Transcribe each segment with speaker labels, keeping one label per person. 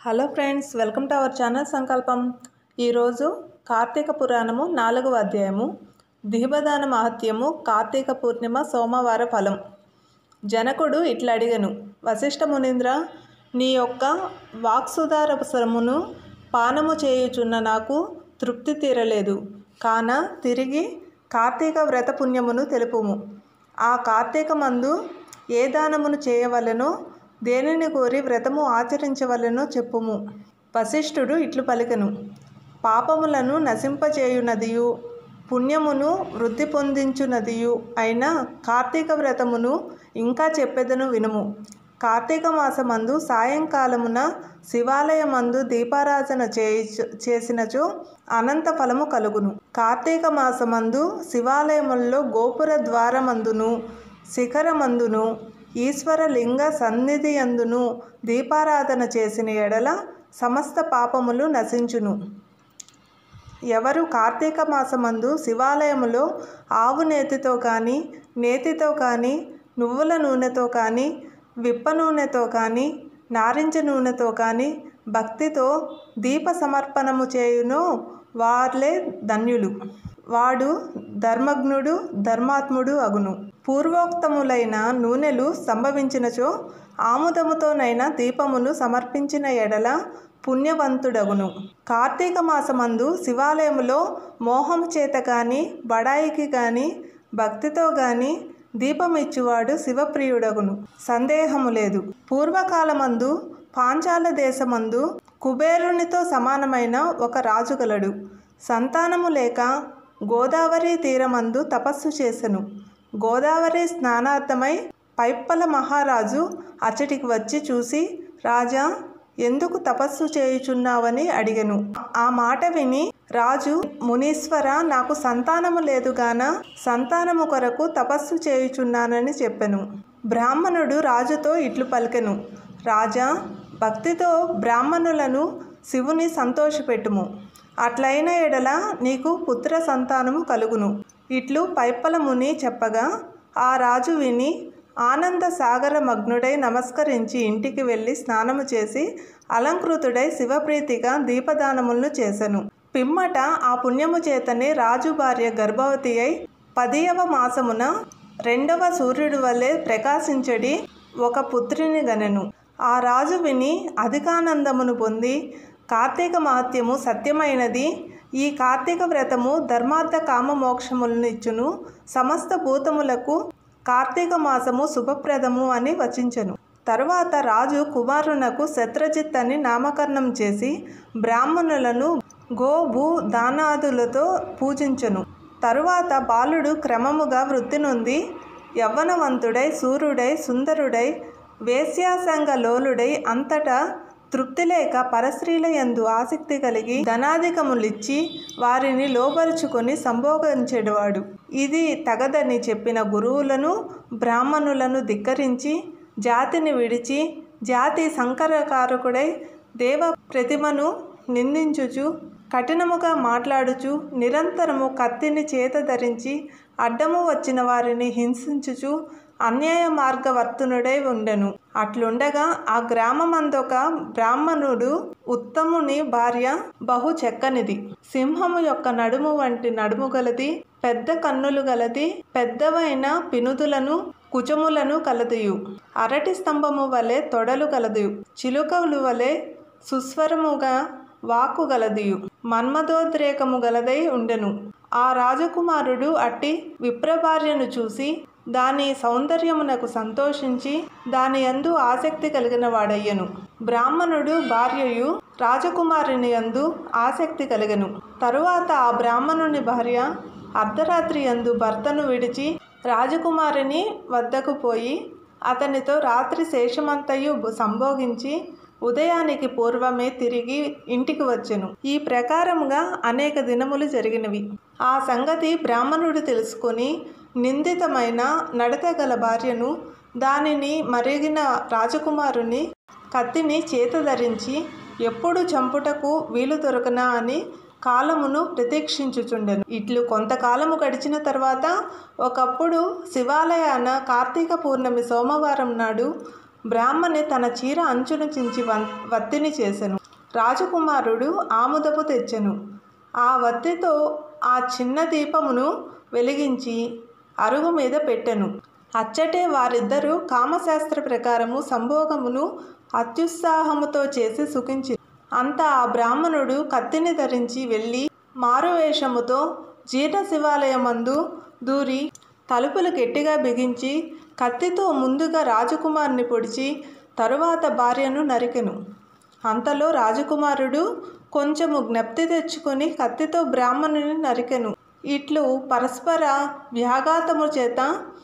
Speaker 1: hello friends welcome to our channel Sankalpam ఈరోజు కార్తీక పురాణము నాలుగవ అధ్యాయము దీపదాన మహత్యము కార్తీక పూర్ణిమ సోమవార ఫలం జనకుడు ఇట్లా అడిగను వశిష్ఠ మునీంద్ర నీ యొక్క వాక్సుధారసమును పానము చేయుచున్న నాకు తృప్తి తీరలేదు కాన తిరిగి కార్తీక వ్రత పుణ్యమును తెలుపుము ఆ కార్తీక మందు ఏ దానమును చేయవలెనో దేనిని కోరి వ్రతము ఆచరించవలెనో చెప్పుము వశిష్ఠుడు ఇట్లు పలికెను పాపములను నశింపచేయునదియు పుణ్యమును వృద్ధి పొందించునదియు అయిన కార్తీక వ్రతమును ఇంకా చెప్పెదను వినుము కార్తీక మాసమందు సాయంకాలమున శివాలయమందు దీపారాధన చేయి చేసినచో అనంత ఫలము కలుగును కార్తీక మాసమందు శివాలయముల్లో గోపుర ద్వారమందును శిఖరమందును ఈశ్వర లింగ సన్నిధి అందును దీపారాధన చేసిన ఎడల సమస్త పాపములు నశించును ఎవరు కార్తీక మాసమందు శివాలయములో ఆవు నేతితో కానీ నేతితో కానీ నువ్వుల నూనెతో కానీ విప్ప నూనెతో కానీ నారింజ నూనెతో కానీ భక్తితో దీప సమర్పణము చేయును వార్లే ధన్యులు వాడు ధర్మజ్ఞుడు ధర్మాత్ముడు అగును పూర్వోక్తములైన నూనెలు సంభవించినచో ఆముదముతోనైనా దీపమును సమర్పించిన ఎడల పుణ్యవంతుడగును కార్తీక మాసమందు శివాలయములో మోహము చేత కానీ బడాయికి కానీ భక్తితో కానీ దీపమిచ్చువాడు శివప్రియుడగును సందేహము లేదు పూర్వకాలమందు పాంచాల దేశమందు కుబేరునితో సమానమైన ఒక రాజుగలడు సంతానము లేక గోదావరి తీరమందు తపస్సు చేసెను గోదావరి స్నానార్థమై పైప్పల మహారాజు అచ్చటికి వచ్చి చూసి రాజా ఎందుకు తపస్సు చేయుచున్నావని అడిగెను ఆ మాట విని రాజు మునీశ్వర నాకు సంతానము లేదుగాన సంతానము కొరకు తపస్సు చేయుచున్నానని చెప్పెను బ్రాహ్మణుడు రాజుతో ఇట్లు పలికెను రాజా భక్తితో బ్రాహ్మణులను శివుని సంతోషపెట్టుము అట్లైన ఎడల నీకు పుత్ర సంతానము కలుగును ఇట్లు పైప్పల ముని చెప్పగా ఆ రాజు విని ఆనంద సాగర మగ్నుడై నమస్కరించి ఇంటికి వెళ్ళి స్నానము చేసి అలంకృతుడై శివప్రీతిగా దీపదానములను చేసెను పిమ్మట ఆ పుణ్యము చేతనే రాజు భార్య గర్భవతి అయి పదియవ మాసమున రెండవ సూర్యుడి వలె ప్రకాశించడి ఒక పుత్రిని గనెను ఆ రాజు విని అధికానందమును పొంది కార్తీక మహత్యము సత్యమైనది ఈ కార్తీక వ్రతము ధర్మార్థ కామ మోక్షములను ఇచ్చును సమస్త భూతములకు కార్తీక మాసము శుభప్రదము అని వచించెను తరువాత రాజు కుమారునకు శత్రజిత్ అని నామకరణం చేసి బ్రాహ్మణులను గో భూ దానాదులతో పూజించెను తరువాత బాలుడు క్రమముగా వృద్ధి నొంది యవ్వనవంతుడై సూర్యుడై సుందరుడై వేశ్యాసంగ లోలుడై అంతటా తృప్తి లేక పరస్త్రీల యందు ఆసక్తి కలిగి ధనాధికములిచ్చి వారిని లోబరుచుకొని సంభోగించేవాడు ఇది తగదని చెప్పిన గురువులను బ్రాహ్మణులను ధిక్కరించి జాతిని విడిచి జాతి సంకరకారకుడై దేవ ప్రతిమను నిందించుచు కఠినముగా మాట్లాడుచు నిరంతరము కత్తిని చేత ధరించి అడ్డము వచ్చిన వారిని హింసించుచు అన్యాయ మార్గవర్తునుడై ఉండెను అట్లుండగా ఆ గ్రామమందొక బ్రాహ్మణుడు ఉత్తముని భార్య బహు చెక్కనిది సింహము యొక్క నడుము వంటి నడుము గలది పెద్ద కన్నులు గలది పెద్దవైన పినుదులను కుచములను కలదియు అరటి స్తంభము వలె తొడలు కలదియు చిలుకలు వలె సుస్వరముగా వాక్కు గలదియు మన్మధోద్రేకము గలదై ఉండెను ఆ రాజకుమారుడు అట్టి విప్రభార్యను చూసి దాని సౌందర్యమునకు సంతోషించి దాని యందు ఆసక్తి కలిగిన వాడయ్యను బ్రాహ్మణుడు భార్యయు రాజకుమారుని యందు ఆసక్తి కలిగను తరువాత ఆ బ్రాహ్మణుని భార్య అర్ధరాత్రి యందు భర్తను విడిచి రాజకుమారుని వద్దకు పోయి అతనితో రాత్రి శేషమంతయు సంభోగించి ఉదయానికి పూర్వమే తిరిగి ఇంటికి వచ్చెను ఈ ప్రకారముగా అనేక దినములు జరిగినవి ఆ సంగతి బ్రాహ్మణుడు తెలుసుకొని నిందితమైన నడత గల భార్యను దానిని మరిగిన రాజకుమారుని కత్తిని చేత ధరించి ఎప్పుడు చంపుటకు వీలు దొరకనా అని కాలమును ప్రతీక్షించుచుండెను ఇట్లు కొంతకాలము గడిచిన తర్వాత ఒకప్పుడు శివాలయాన కార్తీక పూర్ణమి సోమవారం నాడు బ్రాహ్మణి తన చీర అంచును చించి వం వత్తిని చేసెను రాజకుమారుడు ఆముదపు తెచ్చెను ఆ వత్తితో ఆ చిన్న దీపమును వెలిగించి అరుగు మీద పెట్టెను అచ్చటే వారిద్దరూ కామశాస్త్ర ప్రకారము సంభోగమును అత్యుత్సాహముతో చేసి సుఖించి అంతా ఆ బ్రాహ్మణుడు కత్తిని ధరించి వెళ్ళి మారువేషముతో జీర్ణ శివాలయమందు దూరి తలుపులు గట్టిగా బిగించి కత్తితో ముందుగా రాజకుమారుని పొడిచి తరువాత భార్యను నరికెను అంతలో రాజకుమారుడు కొంచెము జ్ఞప్తి తెచ్చుకొని కత్తితో బ్రాహ్మణుని నరికెను ఇట్లు పరస్పర వ్యాఘాతము చేత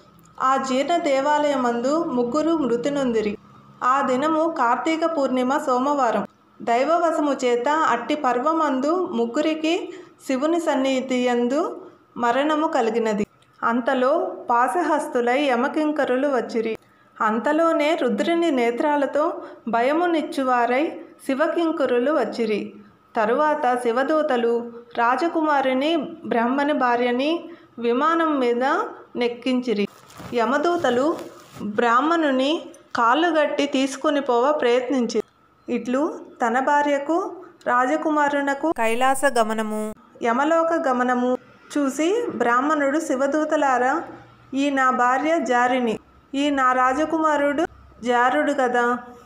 Speaker 1: ఆ జీర్ణ దేవాలయమందు ముగ్గురు మృతి నొందిరి ఆ దినము కార్తీక పూర్ణిమ సోమవారం దైవవశము చేత అట్టి పర్వమందు ముగ్గురికి శివుని సన్నిధియందు మరణము కలిగినది అంతలో పాశహస్తులై యమకింకరులు వచ్చిరి అంతలోనే రుద్రుని నేత్రాలతో భయమునిచ్చువారై శివకింకరులు వచ్చిరి తరువాత శివదూతలు రాజకుమారిని బ్రహ్మని భార్యని విమానం మీద నెక్కించిరి యమదూతలు బ్రాహ్మణుని కాళ్ళుగట్టి తీసుకుని పోవ ప్రయత్నించి ఇట్లు తన భార్యకు రాజకుమారునకు కైలాస గమనము యమలోక గమనము చూసి బ్రాహ్మణుడు శివదూతలారా ఈ నా భార్య జారిని ఈ నా రాజకుమారుడు జారుడు కదా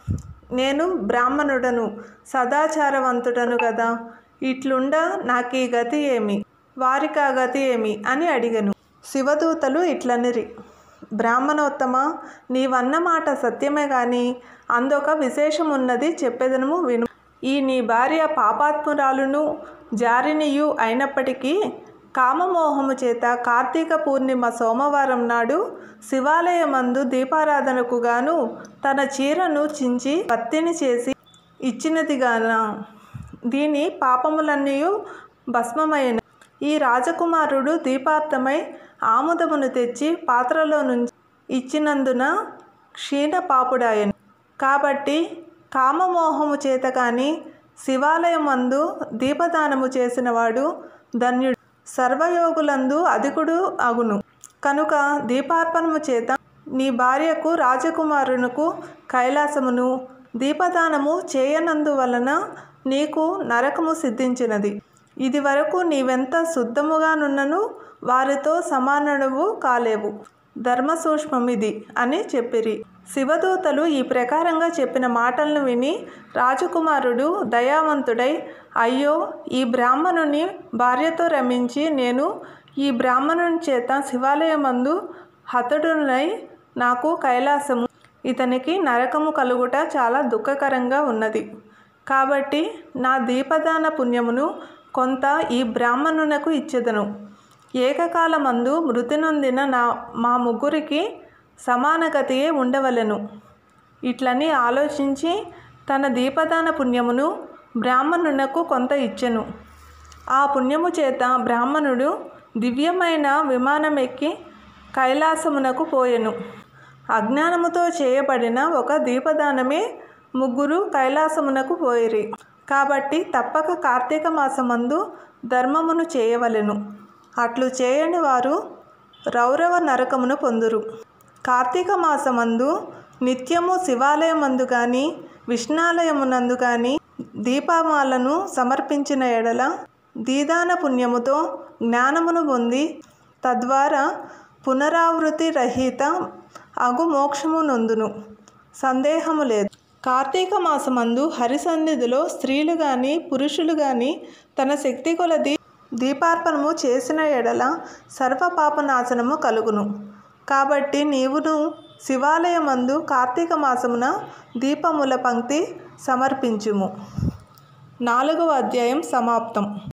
Speaker 1: నేను బ్రాహ్మణుడను సదాచారవంతుడను కదా ఇట్లుండ నాకు ఈ గతి ఏమి వారికి ఆ గతి ఏమి అని అడిగను శివదూతలు ఇట్లనిరి బ్రాహ్మణోత్తమ నీవన్న మాట సత్యమే గాని అందొక విశేషమున్నది చెప్పెదను విను ఈ నీ భార్య పాపాత్మురాలును జారినియు అయినప్పటికీ కామమోహము చేత కార్తీక పూర్ణిమ సోమవారం నాడు శివాలయమందు దీపారాధనకు గాను తన చీరను చించి పత్తిని చేసి ఇచ్చినదిగాన దీని పాపములన్నీ భస్మమైన ఈ రాజకుమారుడు దీపార్థమై ఆముదమును తెచ్చి పాత్రలో నుంచి ఇచ్చినందున క్షీణ పాపుడాయను కాబట్టి కామమోహము చేత కానీ శివాలయం మందు దీపదానము చేసినవాడు ధన్యుడు సర్వయోగులందు అధికుడు అగును కనుక దీపార్పణము చేత నీ భార్యకు రాజకుమారునకు కైలాసమును దీపదానము చేయనందువలన నీకు నరకము సిద్ధించినది ఇది వరకు నీవెంత శుద్ధముగానున్నను వారితో సమానము కాలేవు ధర్మ సూక్ష్మమిది అని చెప్పిరి శివదూతలు ఈ ప్రకారంగా చెప్పిన మాటలను విని రాజకుమారుడు దయావంతుడై అయ్యో ఈ బ్రాహ్మణుని భార్యతో రమించి నేను ఈ బ్రాహ్మణుని చేత శివాలయమందు హతుడునై నాకు కైలాసము ఇతనికి నరకము కలుగుట చాలా దుఃఖకరంగా ఉన్నది కాబట్టి నా దీపదాన పుణ్యమును కొంత ఈ బ్రాహ్మణునకు ఇచ్చెదను ఏకకాలమందు మృతి నొందిన నా మా ముగ్గురికి సమానగతియే ఉండవలెను ఇట్లని ఆలోచించి తన దీపదాన పుణ్యమును బ్రాహ్మణునకు కొంత ఇచ్చెను ఆ పుణ్యము చేత బ్రాహ్మణుడు దివ్యమైన విమానం ఎక్కి కైలాసమునకు పోయెను అజ్ఞానముతో చేయబడిన ఒక దీపదానమే ముగ్గురు కైలాసమునకు పోయిరి కాబట్టి తప్పక కార్తీక మాసమందు ధర్మమును చేయవలెను అట్లు చేయని వారు రౌరవ నరకమును పొందురు కార్తీక మాసమందు నిత్యము శివాలయమందు కానీ విష్ణాలయమునందు కానీ దీపమాలను సమర్పించిన ఎడల దీదాన పుణ్యముతో జ్ఞానమును పొంది తద్వారా పునరావృతి రహిత అగు మోక్షము నొందును సందేహము లేదు కార్తీక మాసమందు హరిసన్నిధిలో స్త్రీలు కానీ పురుషులు కానీ తన శక్తి కొలది దీపార్పణము చేసిన ఎడల సర్వ పాపనాశనము కలుగును కాబట్టి నీవును శివాలయమందు కార్తీక మాసమున దీపముల పంక్తి సమర్పించుము నాలుగవ అధ్యాయం సమాప్తం